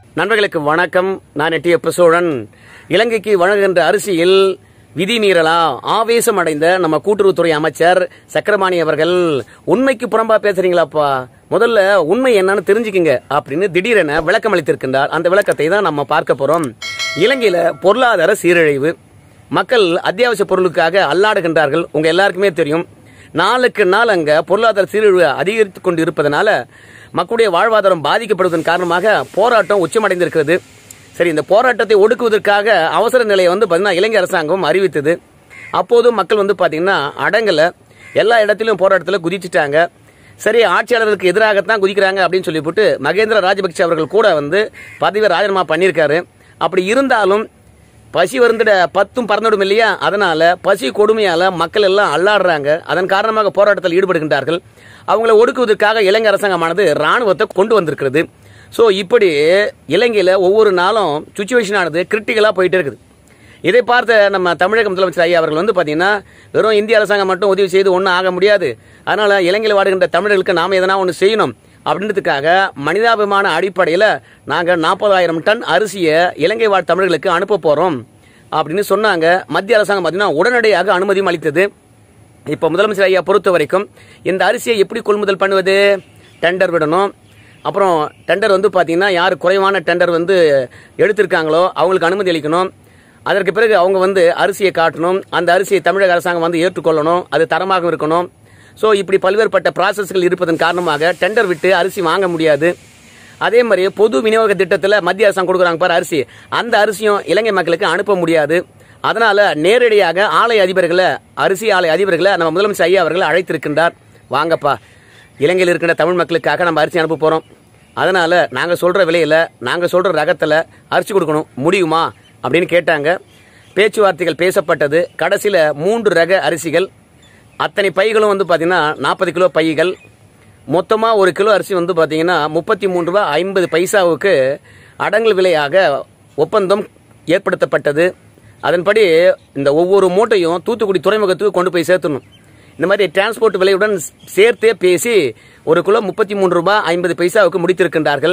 நண்பர்களுக்கு வணக்கம் நான் எட்டியப்ப சோழன் இலங்கைக்கு வழங்குகின்ற அரிசியில் விதி மீறலா ஆவேசம் அடைந்த நம்ம கூட்டுறவுத்துறை அமைச்சர் சக்கரபாணி அவர்கள் உண்மைக்கு புறம்பா பேசுறீங்களாப்பா முதல்ல உண்மை என்னன்னு தெரிஞ்சுக்குங்க அப்படின்னு திடீரென விளக்கம் அளித்திருக்கின்றார் அந்த விளக்கத்தை தான் நம்ம பார்க்க போறோம் இலங்கையில பொருளாதார சீரழிவு மக்கள் அத்தியாவசிய பொருளுக்காக அல்லாடுகின்றார்கள் உங்க எல்லாருக்குமே தெரியும் நாளுக்கு நாள் அங்க பொருளாதார சீரழிவு அதிகரித்துக் கொண்டு இருப்பதனால மக்களுடைய வாழ்வாதாரம் பாதிக்கப்படுவதன் காரணமாக போராட்டம் உச்சமடைந்திருக்கிறது சரி இந்த போராட்டத்தை ஒடுக்குவதற்காக அவசர நிலையை வந்து பார்த்தீங்கன்னா இலங்கை அரசாங்கம் அறிவித்தது அப்போதும் மக்கள் வந்து பார்த்தீங்கன்னா அடங்கல எல்லா இடத்திலும் போராட்டத்தில் குதிச்சுட்டாங்க சரி ஆட்சியாளருக்கு எதிராகத்தான் குதிக்கிறாங்க அப்படின்னு சொல்லி போட்டு மகேந்திர ராஜபக்ஷ அவர்கள் கூட வந்து பதவியை ராஜினாமா பண்ணியிருக்காரு அப்படி இருந்தாலும் பசி வருந்திட பத்தும் பறந்துடும் இல்லையா அதனால பசி கொடுமையால மக்கள் எல்லாம் அல்லாடுறாங்க அதன் காரணமாக போராட்டத்தில் ஈடுபடுகின்றார்கள் அவங்களை ஒடுக்குவதற்காக இலங்கை அரசாங்கமானது ராணுவத்தை கொண்டு வந்திருக்கிறது ஸோ இப்படி இலங்கையில் ஒவ்வொரு நாளும் சுச்சுவேஷன் ஆனது கிரிட்டிக்கலாக போயிட்டே இருக்குது இதை பார்த்த நம்ம தமிழக முதலமைச்சர் ஐயா அவர்கள் வந்து பார்த்தீங்கன்னா வெறும் இந்திய அரசாங்கம் மட்டும் உதவி செய்து ஒன்றும் ஆக முடியாது அதனால இலங்கையில் வாடுகின்ற தமிழர்களுக்கு நாம் எதனா ஒன்று செய்யணும் அப்படின்றதுக்காக மனிதாபிமான அடிப்படையில் நாங்கள் நாற்பதாயிரம் டன் அரிசியை இலங்கை வாழ் தமிழர்களுக்கு அனுப்ப போகிறோம் அப்படின்னு சொன்னாங்க மத்திய அரசாங்கம் பார்த்தீங்கன்னா உடனடியாக அனுமதியும் அளித்தது இப்போ முதலமைச்சர் ஐயா பொறுத்த வரைக்கும் இந்த அரிசியை எப்படி கொள்முதல் பண்ணுவது டெண்டர் விடணும் அப்புறம் டெண்டர் வந்து பார்த்தீங்கன்னா யார் குறைவான டெண்டர் வந்து எடுத்திருக்காங்களோ அவங்களுக்கு அனுமதி அளிக்கணும் அதற்கு பிறகு அவங்க வந்து அரிசியை காட்டணும் அந்த அரிசியை தமிழக அரசாங்கம் வந்து ஏற்றுக்கொள்ளணும் அது தரமாக இருக்கணும் ஸோ இப்படி பல்வேறுபட்ட ப்ராசஸ்கள் இருப்பதன் காரணமாக டெண்டர் விட்டு அரிசி வாங்க முடியாது அதே மாதிரி பொது விநியோக திட்டத்தில் மத்திய அரசாங்கம் கொடுக்குறாங்க பாரு அரிசி அந்த அரிசியும் இலங்கை மக்களுக்கு அனுப்ப முடியாது அதனால நேரடியாக ஆலை அதிபர்களை அரிசி ஆலை அதிபர்களை நம்ம முதலமைச்சர் ஐயா அவர்கள் அழைத்திருக்கின்றார் வாங்கப்பா இலங்கையில் இருக்கின்ற தமிழ் மக்களுக்காக நம்ம அரிசி அனுப்ப போகிறோம் அதனால நாங்கள் சொல்கிற விலையில் நாங்கள் சொல்கிற ரகத்தில் அரிசி கொடுக்கணும் முடியுமா அப்படின்னு கேட்டாங்க பேச்சுவார்த்தைகள் பேசப்பட்டது கடைசியில் மூன்று ரக அரிசிகள் அத்தனை பைகளும் வந்து பார்த்தீங்கன்னா நாற்பது கிலோ பைகள் மொத்தமாக ஒரு கிலோ அரிசி வந்து பார்த்தீங்கன்னா முப்பத்தி மூன்று ரூபா ஐம்பது பைசாவுக்கு அடங்கல் விலையாக ஒப்பந்தம் ஏற்படுத்தப்பட்டது அதன்படி இந்த ஒவ்வொரு மூட்டையும் தூத்துக்குடி துறைமுகத்துக்கு கொண்டு போய் சேர்த்தணும் இந்த மாதிரி டிரான்ஸ்போர்ட் விலையுடன் சேர்த்தே பேசி ஒரு கிலோ முப்பத்தி மூன்று ரூபாய் ஐம்பது பைசாவுக்கு முடித்திருக்கின்றார்கள்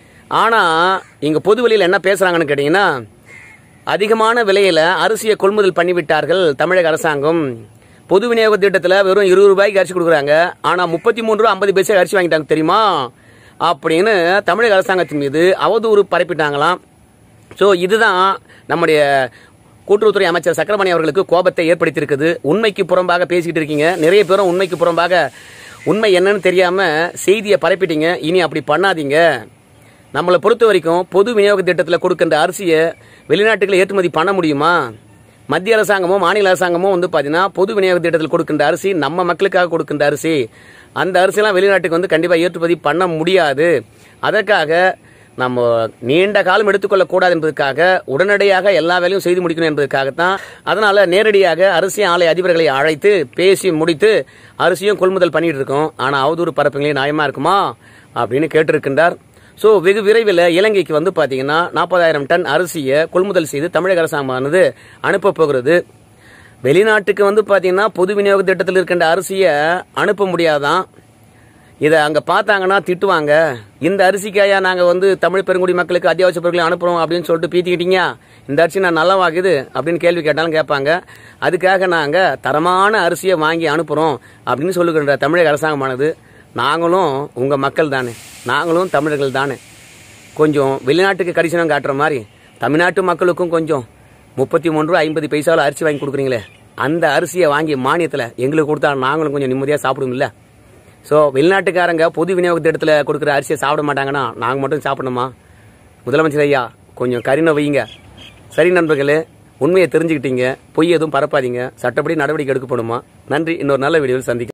ஆனால் இங்கே பொது வெளியில் என்ன பேசுகிறாங்கன்னு கேட்டிங்கன்னா அதிகமான விலையில் அரிசியை கொள்முதல் பண்ணிவிட்டார்கள் தமிழக அரசாங்கம் பொது விநியோக திட்டத்தில் வெறும் இருபது ரூபாய்க்கு அரிசி கொடுக்குறாங்க ஆனால் முப்பத்தி மூணு ரூபா ஐம்பது பைசா அரிசி வாங்கிட்டாங்க தெரியுமா அப்படின்னு தமிழக அரசாங்கத்தின் மீது அவதூறு பரப்பிட்டாங்களாம் ஸோ இதுதான் நம்முடைய கூட்டுறவுத்துறை அமைச்சர் சக்கரமணி அவர்களுக்கு கோபத்தை ஏற்படுத்தியிருக்குது உண்மைக்கு புறம்பாக பேசிக்கிட்டு இருக்கீங்க நிறைய பேரும் உண்மைக்கு புறம்பாக உண்மை என்னன்னு தெரியாம செய்தியை பரப்பிட்டீங்க இனி அப்படி பண்ணாதீங்க நம்மளை பொறுத்த வரைக்கும் பொது விநியோக திட்டத்தில் கொடுக்கின்ற அரிசியை வெளிநாட்டுகளை ஏற்றுமதி பண்ண முடியுமா மத்திய அரசாங்கமோ மாநில அரசாங்கமோ வந்து பார்த்தீங்கன்னா பொது விநியோக திட்டத்தில் கொடுக்கின்ற அரிசி நம்ம மக்களுக்காக கொடுக்கின்ற அரிசி அந்த அரிசியெல்லாம் வெளிநாட்டுக்கு வந்து கண்டிப்பாக ஏற்றுமதி பண்ண முடியாது அதற்காக நம்ம நீண்ட காலம் எடுத்துக்கொள்ளக்கூடாது என்பதற்காக உடனடியாக எல்லா வேலையும் செய்து முடிக்கணும் என்பதற்காகத்தான் அதனால நேரடியாக அரிசி ஆலை அதிபர்களை அழைத்து பேசி முடித்து அரிசியும் கொள்முதல் பண்ணிட்டு இருக்கோம் ஆனால் அவதூறு பரப்புங்களே நியாயமா இருக்குமா அப்படின்னு கேட்டிருக்கின்றார் ஸோ வெகு விரைவில் இலங்கைக்கு வந்து பார்த்தீங்கன்னா நாற்பதாயிரம் டன் அரிசியை கொள்முதல் செய்து தமிழக அரசாங்கமானது அனுப்ப போகிறது வெளிநாட்டுக்கு வந்து பார்த்தீங்கன்னா பொது விநியோக திட்டத்தில் இருக்கின்ற அரிசியை அனுப்ப முடியாதான் இதை அங்கே பார்த்தாங்கன்னா திட்டுவாங்க இந்த அரிசிக்காயா நாங்கள் வந்து தமிழ் பெருங்குடி மக்களுக்கு அத்தியாவசிய பொருட்களை அனுப்புகிறோம் அப்படின்னு சொல்லிட்டு பீத்திக்கிட்டீங்க இந்த அரிசி நான் நல்லாவாகுது அப்படின்னு கேள்வி கேட்டாலும் கேட்பாங்க அதுக்காக நாங்கள் தரமான அரிசியை வாங்கி அனுப்புகிறோம் அப்படின்னு சொல்லுகின்ற தமிழக அரசாங்கமானது நாங்களும் உங்கள் மக்கள் தானே நாங்களும் தமிழர்கள் தானே கொஞ்சம் வெளிநாட்டுக்கு கரிசனம் காட்டுற மாதிரி தமிழ்நாட்டு மக்களுக்கும் கொஞ்சம் முப்பத்தி மூணு ரூபா ஐம்பது பைசாவில் அரிசி வாங்கி கொடுக்குறீங்களே அந்த அரிசியை வாங்கி மானியத்தில் எங்களுக்கு கொடுத்தா நாங்களும் கொஞ்சம் நிம்மதியாக சாப்பிடுவோம்ல ஸோ வெளிநாட்டுக்காரங்க பொது விநியோக திட்டத்தில் கொடுக்குற அரிசியை சாப்பிட மாட்டாங்கன்னா நாங்கள் மட்டும் சாப்பிடணுமா முதலமைச்சர் ஐயா கொஞ்சம் கரிணை வையுங்க சரி நண்பர்களே உண்மையை தெரிஞ்சுக்கிட்டீங்க பொய் எதுவும் பரப்பாதீங்க சட்டப்படி நடவடிக்கை எடுக்கப்படுமா நன்றி இன்னொரு நல்ல வீடியோவில் சந்திக்க